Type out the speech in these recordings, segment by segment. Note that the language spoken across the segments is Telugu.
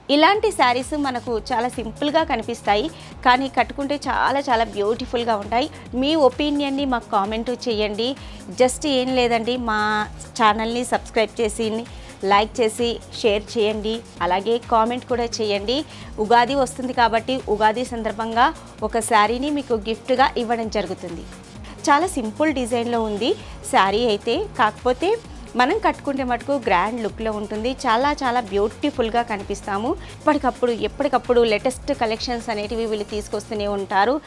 ఇలాంటి శారీస్ మనకు చాలా సింపుల్గా కనిపిస్తాయి కానీ కట్టుకుంటే చాలా చాలా బ్యూటిఫుల్గా ఉంటాయి మీ ఒపీనియన్ని మాకు కామెంట్ చేయండి జస్ట్ ఏం లేదండి మా ఛానల్ని సబ్స్క్రైబ్ చేసి లైక్ చేసి షేర్ చేయండి అలాగే కామెంట్ కూడా చేయండి ఉగాది వస్తుంది కాబట్టి ఉగాది సందర్భంగా ఒక శారీని మీకు గిఫ్ట్గా ఇవ్వడం జరుగుతుంది చాలా సింపుల్ డిజైన్లో ఉంది శారీ అయితే కాకపోతే మనం కట్టుకుంటే మటుకు గ్రాండ్ లుక్లో ఉంటుంది చాలా చాలా బ్యూటిఫుల్గా కనిపిస్తాము ఎప్పటికప్పుడు ఎప్పటికప్పుడు లేటెస్ట్ కలెక్షన్స్ అనేటివి వీళ్ళు తీసుకొస్తూనే ఉంటారు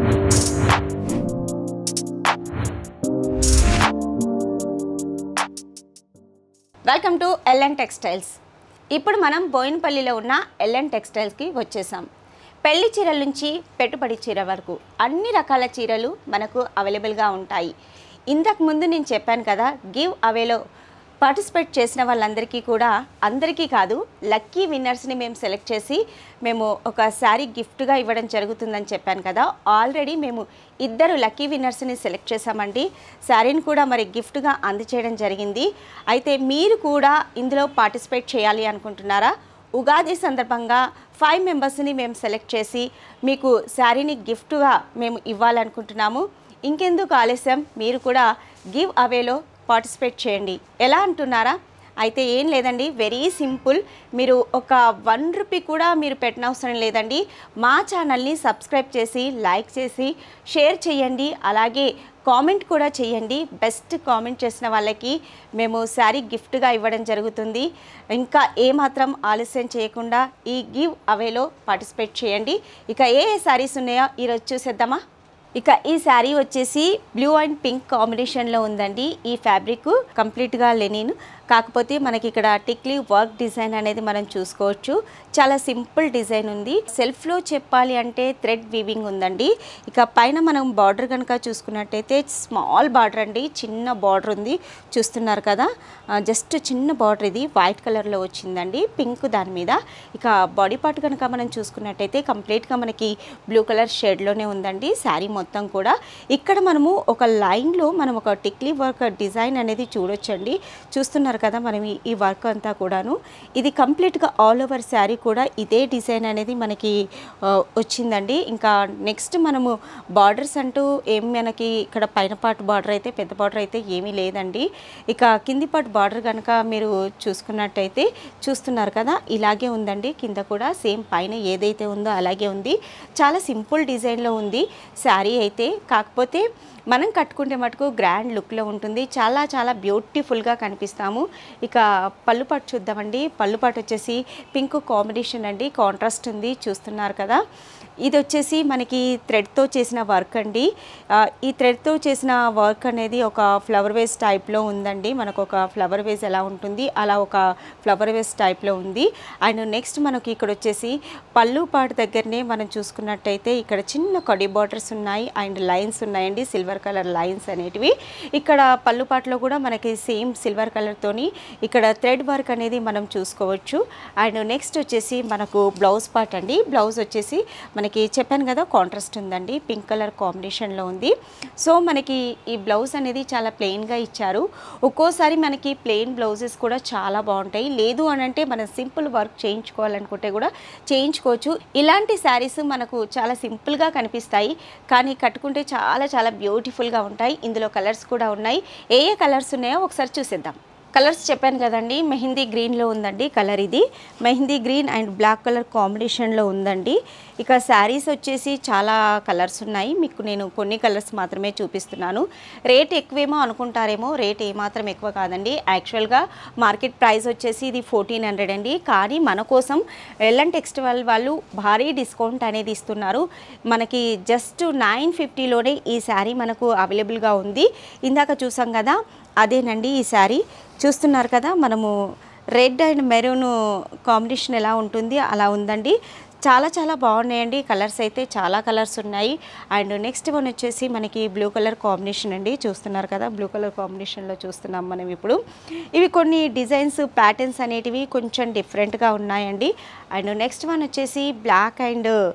వెల్కమ్ టు ఎల్ఎన్ టెక్స్టైల్స్ ఇప్పుడు మనం బోయినపల్లిలో ఉన్న ఎల్ఎన్ టెక్స్టైల్స్కి వచ్చేసాం పెళ్లి చీరల నుంచి పెట్టుబడి చీర వరకు అన్ని రకాల చీరలు మనకు అవైలబుల్గా ఉంటాయి ఇంతకు ముందు నేను చెప్పాను కదా గివ్ అవేలో పార్టిసిపేట్ చేసిన వాళ్ళందరికీ కూడా అందరికీ కాదు లక్కీ విన్నర్స్ని మేము సెలెక్ట్ చేసి మేము ఒక శారీ గిఫ్ట్గా ఇవ్వడం జరుగుతుందని చెప్పాను కదా ఆల్రెడీ మేము ఇద్దరు లక్కీ విన్నర్స్ని సెలెక్ట్ చేశామండి శారీని కూడా మరి గిఫ్ట్గా అందచేయడం జరిగింది అయితే మీరు కూడా ఇందులో పార్టిసిపేట్ చేయాలి అనుకుంటున్నారా ఉగాది సందర్భంగా ఫైవ్ మెంబర్స్ని మేము సెలెక్ట్ చేసి మీకు శారీని గిఫ్ట్గా మేము ఇవ్వాలనుకుంటున్నాము ఇంకెందుకు ఆలస్యం మీరు కూడా గివ్ అవేలో పార్టిసిపేట్ చేయండి ఎలా అంటున్నారా అయితే ఏం లేదండి వెరీ సింపుల్ మీరు ఒక వన్ రూపీ కూడా మీరు పెట్టనవసరం లేదండి మా ఛానల్ని సబ్స్క్రైబ్ చేసి లైక్ చేసి షేర్ చేయండి అలాగే కామెంట్ కూడా చేయండి బెస్ట్ కామెంట్ చేసిన వాళ్ళకి మేము శారీ గిఫ్ట్గా ఇవ్వడం జరుగుతుంది ఇంకా ఏమాత్రం ఆలస్యం చేయకుండా ఈ గివ్ అవేలో పార్టిసిపేట్ చేయండి ఇక ఏ ఏ శారీస్ ఉన్నాయో ఈరోజు చూసేద్దామా ఇక ఈ శారీ వచ్చేసి బ్లూ అండ్ పింక్ కాంబినేషన్లో ఉందండి ఈ ఫ్యాబ్రిక్ కంప్లీట్గా లెనిన్ కాకపోతే మనకి ఇక్కడ టిక్లీ వర్క్ డిజైన్ అనేది మనం చూసుకోవచ్చు చాలా సింపుల్ డిజైన్ ఉంది సెల్ఫ్లో చెప్పాలి అంటే థ్రెడ్ వీవింగ్ ఉందండి ఇక పైన మనం బార్డర్ కనుక చూసుకున్నట్టయితే స్మాల్ బార్డర్ అండి చిన్న బార్డర్ ఉంది చూస్తున్నారు కదా జస్ట్ చిన్న బార్డర్ ఇది వైట్ కలర్లో వచ్చిందండి పింక్ దాని మీద ఇక బాడీ పార్ట్ కనుక మనం చూసుకున్నట్టయితే కంప్లీట్గా మనకి బ్లూ కలర్ షేడ్లోనే ఉందండి శారీ మొత్తం కూడా ఇక్కడ మనము ఒక లైన్లో మనం ఒక టిక్లీ వర్క్ డిజైన్ అనేది చూడొచ్చండి చూస్తున్నారు కదా మనం ఈ- ఈ వర్క్ అంతా కూడాను ఇది కంప్లీట్గా ఆల్ ఓవర్ శారీ కూడా ఇదే డిజైన్ అనేది మనకి ఆ, వచ్చిందండి ఇంకా నెక్స్ట్ మనము బార్డర్స్ అంటూ ఏం మనకి ఇక్కడ పైన పార్ట్ బార్డర్ అయితే పెద్ద బార్డర్ అయితే ఏమీ లేదండి ఇక కింది పార్ట్ బార్డర్ కనుక మీరు చూసుకున్నట్టయితే చూస్తున్నారు కదా ఇలాగే ఉందండి కింద కూడా సేమ్ పైన ఏదైతే ఉందో అలాగే ఉంది చాలా సింపుల్ డిజైన్లో ఉంది శారీ అయితే కాకపోతే మనం కట్టుకుంటే మటుకు గ్రాండ్ లుక్లో ఉంటుంది చాలా చాలా బ్యూటిఫుల్గా కనిపిస్తాము ఇక పళ్ళు పట్టు చూద్దామండి పళ్ళు పట్టు వచ్చేసి పింక్ కాంబినేషన్ అండి కాంట్రాస్ట్ ఉంది చూస్తున్నారు కదా ఇది వచ్చేసి మనకి థ్రెడ్తో చేసిన వర్క్ అండి ఆ, ఈ థ్రెడ్తో చేసిన వర్క్ అనేది ఒక ఫ్లవర్ వేస్ టైప్లో ఉందండి మనకు ఒక ఫ్లవర్ వేస్ ఎలా ఉంటుంది అలా ఒక ఫ్లవర్ వేస్ టైప్లో ఉంది అండ్ నెక్స్ట్ మనకి ఇక్కడ వచ్చేసి పళ్ళు పాటు దగ్గరనే మనం చూసుకున్నట్టయితే ఇక్కడ చిన్న కడి బార్డర్స్ ఉన్నాయి అండ్ లైన్స్ ఉన్నాయండి సిల్వర్ కలర్ లైన్స్ అనేటివి ఇక్కడ పళ్ళు పాటలో కూడా మనకి సేమ్ సిల్వర్ కలర్తోని ఇక్కడ థ్రెడ్ వర్క్ అనేది మనం చూసుకోవచ్చు అండ్ నెక్స్ట్ వచ్చేసి మనకు బ్లౌజ్ పార్ట్ అండి బ్లౌజ్ వచ్చేసి మనకి చెప్పాను కదా కాంట్రాస్ట్ ఉందండి పింక్ కలర్ కాంబినేషన్లో ఉంది సో మనకి ఈ బ్లౌజ్ అనేది చాలా ప్లెయిన్గా ఇచ్చారు ఒక్కోసారి మనకి ప్లెయిన్ బ్లౌజెస్ కూడా చాలా బాగుంటాయి లేదు అని అంటే మనం సింపుల్ వర్క్ చేయించుకోవాలనుకుంటే కూడా చేయించుకోవచ్చు ఇలాంటి శారీస్ మనకు చాలా సింపుల్గా కనిపిస్తాయి కానీ కట్టుకుంటే చాలా చాలా బ్యూటిఫుల్గా ఉంటాయి ఇందులో కలర్స్ కూడా ఉన్నాయి ఏ ఏ కలర్స్ ఉన్నాయో ఒకసారి చూసేద్దాం కలర్స్ చెప్పాను కదండి మెహందీ గ్రీన్లో ఉందండి కలర్ ఇది mehndi green and black colour కాంబినేషన్లో ఉందండి ఇక శారీస్ వచ్చేసి చాలా కలర్స్ ఉన్నాయి మీకు నేను కొన్ని కలర్స్ మాత్రమే చూపిస్తున్నాను రేట్ ఎక్కువేమో అనుకుంటారేమో రేట్ ఏమాత్రం ఎక్కువ కాదండి యాక్చువల్గా మార్కెట్ ప్రైస్ వచ్చేసి ఇది ఫోర్టీన్ హండ్రెడ్ అండి కానీ మన కోసం ఎల్ఎన్ టెక్స్టైల్ వాళ్ళు భారీ డిస్కౌంట్ అనేది ఇస్తున్నారు మనకి జస్ట్ నైన్ ఫిఫ్టీలోనే ఈ శారీ మనకు అవైలబుల్గా ఉంది ఇందాక చూసాం కదా అదేనండి ఈ శారీ చూస్తున్నారు కదా మనము రెడ్ అండ్ మెరూన్ కాంబినేషన్ ఎలా ఉంటుంది అలా ఉందండి చాలా చాలా బాగున్నాయండి కలర్స్ అయితే చాలా కలర్స్ ఉన్నాయి అండ్ నెక్స్ట్ వన్ వచ్చేసి మనకి బ్లూ కలర్ కాంబినేషన్ అండి చూస్తున్నారు కదా బ్లూ కలర్ కాంబినేషన్లో చూస్తున్నాం మనం ఇప్పుడు ఇవి కొన్ని డిజైన్స్ ప్యాటర్న్స్ అనేటివి కొంచెం డిఫరెంట్గా ఉన్నాయండి అండ్ నెక్స్ట్ వన్ వచ్చేసి బ్లాక్ అండ్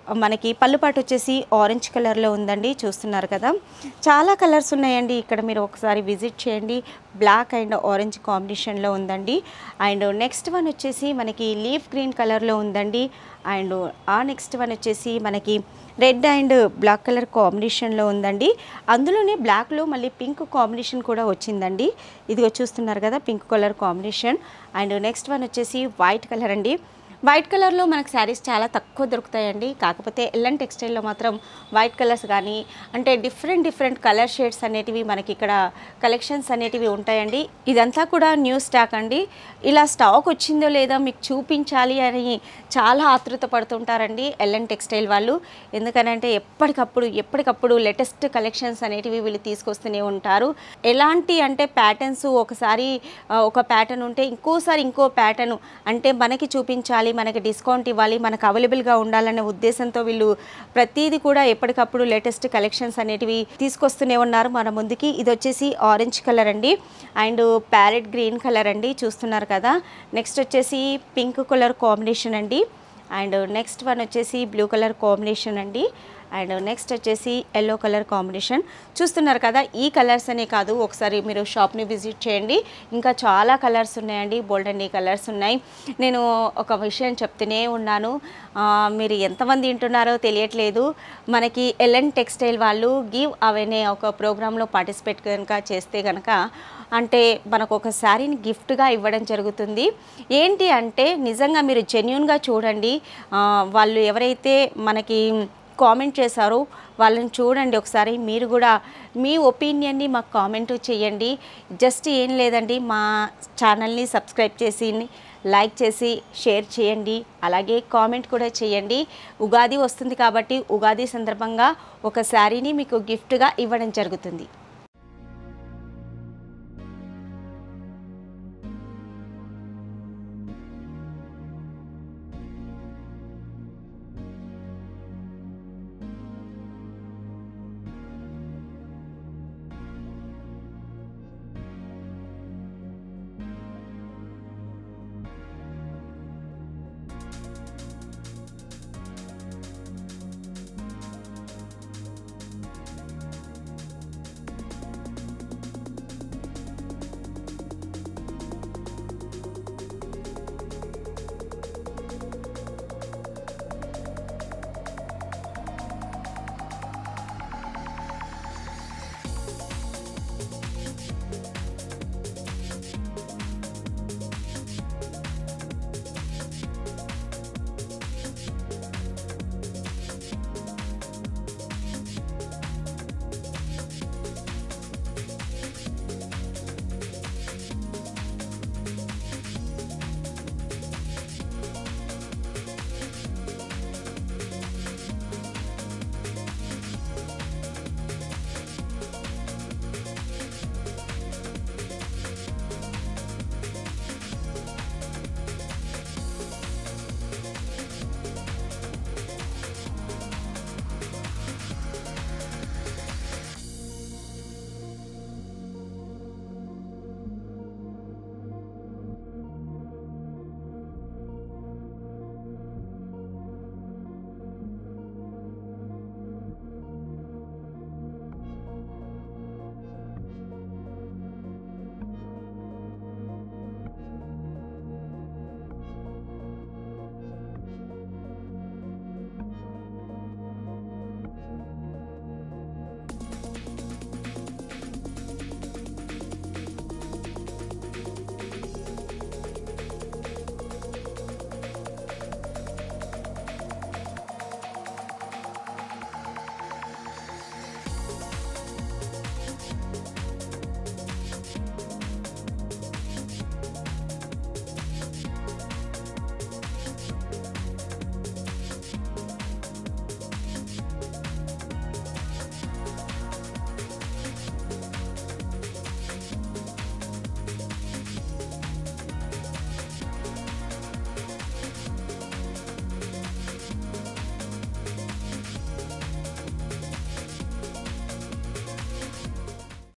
మనకి పళ్ళుపాటు వచ్చేసి ఆరెంజ్ కలర్లో ఉందండి చూస్తున్నారు కదా చాలా కలర్స్ ఉన్నాయండి ఇక్కడ మీరు ఒకసారి విజిట్ చేయండి బ్లాక్ అండ్ ఆరెంజ్ కాంబినేషన్లో ఉందండి అండ్ నెక్స్ట్ వన్ వచ్చేసి మనకి లీఫ్ గ్రీన్ కలర్లో ఉందండి అండ్ ఆ నెక్స్ట్ వన్ వచ్చేసి మనకి రెడ్ అండ్ బ్లాక్ కలర్ కాంబినేషన్లో ఉందండి అందులోనే బ్లాక్లో మళ్ళీ పింక్ కాంబినేషన్ కూడా వచ్చిందండి ఇదిగో చూస్తున్నారు కదా pink colour combination and next one వచ్చేసి వైట్ కలర్ అండి వైట్ కలర్లో మనకు శారీస్ చాలా తక్కువ దొరుకుతాయండి కాకపోతే ఎల్ఎన్ టెక్స్టైల్లో మాత్రం వైట్ కలర్స్ కానీ అంటే డిఫరెంట్ డిఫరెంట్ కలర్ షేడ్స్ అనేటివి మనకి ఇక్కడ కలెక్షన్స్ అనేటివి ఉంటాయండి ఇదంతా కూడా న్యూ స్టాక్ అండి ఇలా స్టాక్ వచ్చిందో లేదో మీకు చూపించాలి అని చాలా ఆతృత పడుతుంటారండి ఎల్ఎన్ టెక్స్టైల్ వాళ్ళు ఎందుకనంటే ఎప్పటికప్పుడు ఎప్పటికప్పుడు లేటెస్ట్ కలెక్షన్స్ అనేటివి వీళ్ళు తీసుకొస్తూనే ఉంటారు ఎలాంటి అంటే ప్యాటర్న్స్ ఒకసారి ఆ, ఒక ప్యాటర్న్ ఉంటే ఇంకోసారి ఇంకో ప్యాటర్న్ అంటే మనకి చూపించాలి మనకి డిస్కౌంట్ ఇవ్వాలి మనకు అవైలబుల్గా ఉండాలనే ఉద్దేశంతో వీళ్ళు ప్రతిదీ కూడా ఎప్పటికప్పుడు లేటెస్ట్ కలెక్షన్స్ అనేటివి తీసుకొస్తూనే ఉన్నారు మన ముందుకి ఇది వచ్చేసి ఆరెంజ్ కలర్ అండి అండ్ ప్యారెట్ గ్రీన్ కలర్ అండి చూస్తున్నారు కదా నెక్స్ట్ వచ్చేసి పింక్ కలర్ కాంబినేషన్ అండి అండ్ నెక్స్ట్ వన్ వచ్చేసి బ్లూ కలర్ కాంబినేషన్ అండి అండ్ నెక్స్ట్ వచ్చేసి ఎల్లో కలర్ కాంబినేషన్ చూస్తున్నారు కదా ఈ కలర్స్ అనే కాదు ఒకసారి మీరు షాప్ని విజిట్ చేయండి ఇంకా చాలా కలర్స్ ఉన్నాయండి బోల్డ్ అన్ని కలర్స్ ఉన్నాయి నేను ఒక విషయం చెప్తూనే ఉన్నాను ఆ, మీరు ఎంతమంది వింటున్నారో తెలియట్లేదు మనకి ఎల్ఎన్ టెక్స్టైల్ వాళ్ళు గివ్ అవేనే ఒక ప్రోగ్రాంలో పార్టిసిపేట్ కనుక చేస్తే కనుక అంటే మనకు ఒక శారీని గిఫ్ట్గా ఇవ్వడం జరుగుతుంది ఏంటి అంటే నిజంగా మీరు జెన్యున్గా చూడండి ఆ, వాళ్ళు ఎవరైతే మనకి కామెంట్ చేశారో వాళ్ళని చూడండి ఒకసారి మీరు కూడా మీ ఒపీనియన్ని మాకు కామెంట్ చేయండి జస్ట్ ఏం లేదండి మా ఛానల్ని సబ్స్క్రైబ్ చేసి లైక్ చేసి షేర్ చేయండి అలాగే కామెంట్ కూడా చేయండి ఉగాది వస్తుంది కాబట్టి ఉగాది సందర్భంగా ఒక శారీని మీకు గిఫ్ట్గా ఇవ్వడం జరుగుతుంది